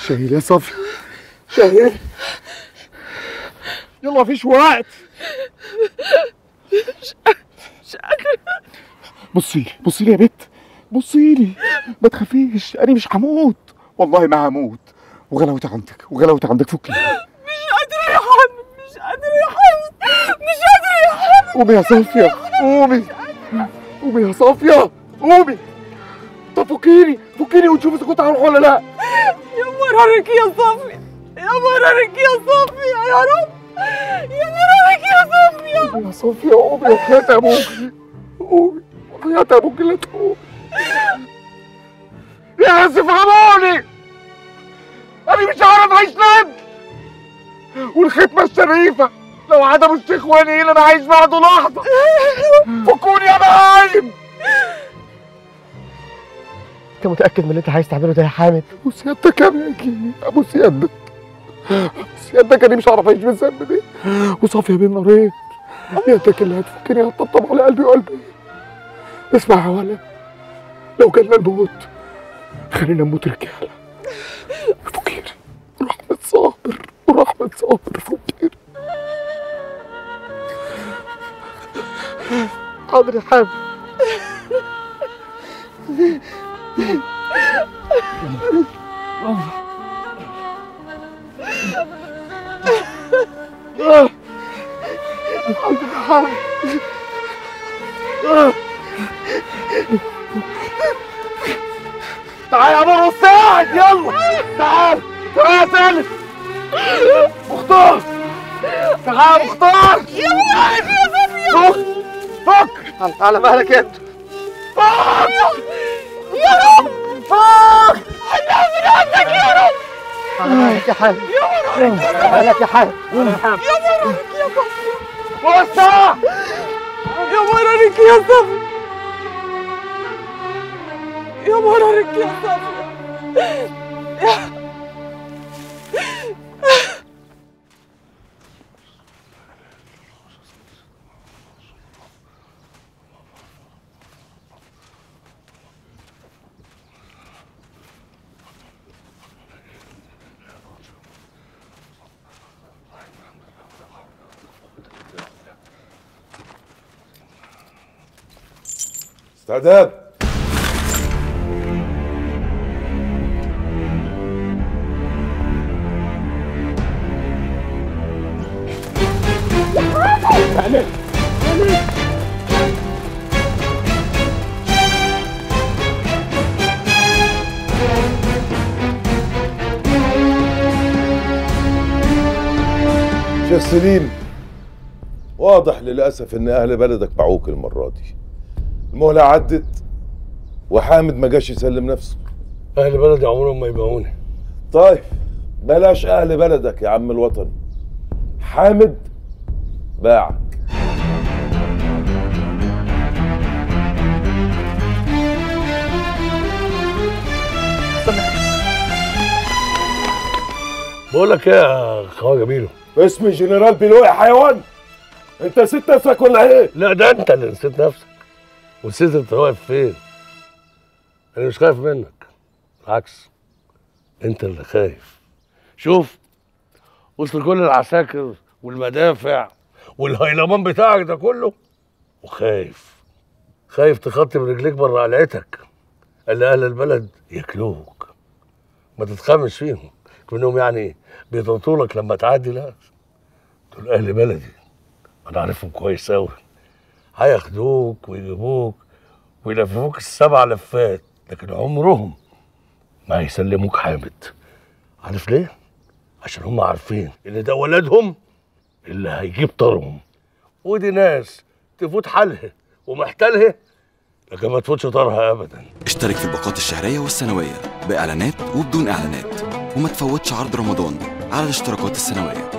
شاهين يا صفي شاهين يلا مفيش وقت مش قادرة بصي لي بصي لي يا بت بصي لي ما تخافيش انا مش هموت والله ما هموت وغلاوتي عندك وغلاوتي عندك فكي مش قادرة يا حامد مش قادرة يا حامد مش قادرة يا حامد قومي يا صافية قومي قومي يا صافية قومي طب فكيني فكيني ونشوف اذا كنت هروح ولا لا يا مرارك يا صافي يا مرارك يا صافي يا رب يا مرارك يا صافي قومي يا صافية قومي وحياة ابوكي قومي وحياة ابوكي لا تقومي يا ناس افهموني انا مش هعرف اعيش لب والختمة الشريفة لو عدم الشيخ ونيل انا عايش بعده لحظة فكوني يا بهايم انت متاكد من اللي انت عايز تعمله ده يا حامد ابو سيادتك يا باجي ابو سيادتك ابو سيادتك انا مش هعرف اعيش بالذنب دي وصافية بين نارين سيادتك اللي هتفكني هتطبطب على قلبي وقلبي اسمع يا ولا لو جالنا الموت خلينا نموت رجاله فكيري رحمة صابر ورحمة صابر فكيري حاضر يا حامد تعال يا ابو مساعد يلا تعال تعال يا سالم مختار تعال يا مختار يا مالك يا صفية فك فك على مهلك انت فك يا رب فك حلها من عندك يا رب على مهلك يا حامد يا مرارك على مهلك يا حامد يا مرارك يا صافي وسع يا مرارك يا صافي يا مرارك يا صافي استعداد شيخ سليم واضح للأسف إن أهل بلدك باعوك المرة دي المهلة عدت وحامد ما جاش يسلم نفسه اهل بلدي عمرهم ما يبيعوني طيب بلاش أهل بلدك يا عم الوطن حامد باعك بقول لك ايه يا خواجه بيلو اسمي جنرال بيلو يا حيوان انت نسيت نفسك ولا ايه؟ لا ده انت اللي نسيت نفسك ونسيت انت واقف فين انا مش خايف منك بالعكس انت اللي خايف شوف وسط كل العساكر والمدافع والهيلمان بتاعك ده كله وخايف خايف تخطي برجليك بره قلعتك اللي اهل البلد ياكلوك ما تتخمش فيهم كونهم يعني بيطرطولك لما تعدي لا دول اهل بلدي انا عارفهم كويس قوي هياخدوك ويجيبوك ويلففوك السبع لفات لكن عمرهم ما هيسلموك حامد عارف ليه؟ عشان هم عارفين ان ده ولدهم اللي هيجيب طارهم ودي ناس تفوت حالها ومحتالها لكن ما تفوتش طارها ابدا اشترك في الباقات الشهرية والسنوية بإعلانات وبدون إعلانات وما تفوتش عرض رمضان على الاشتراكات السنوية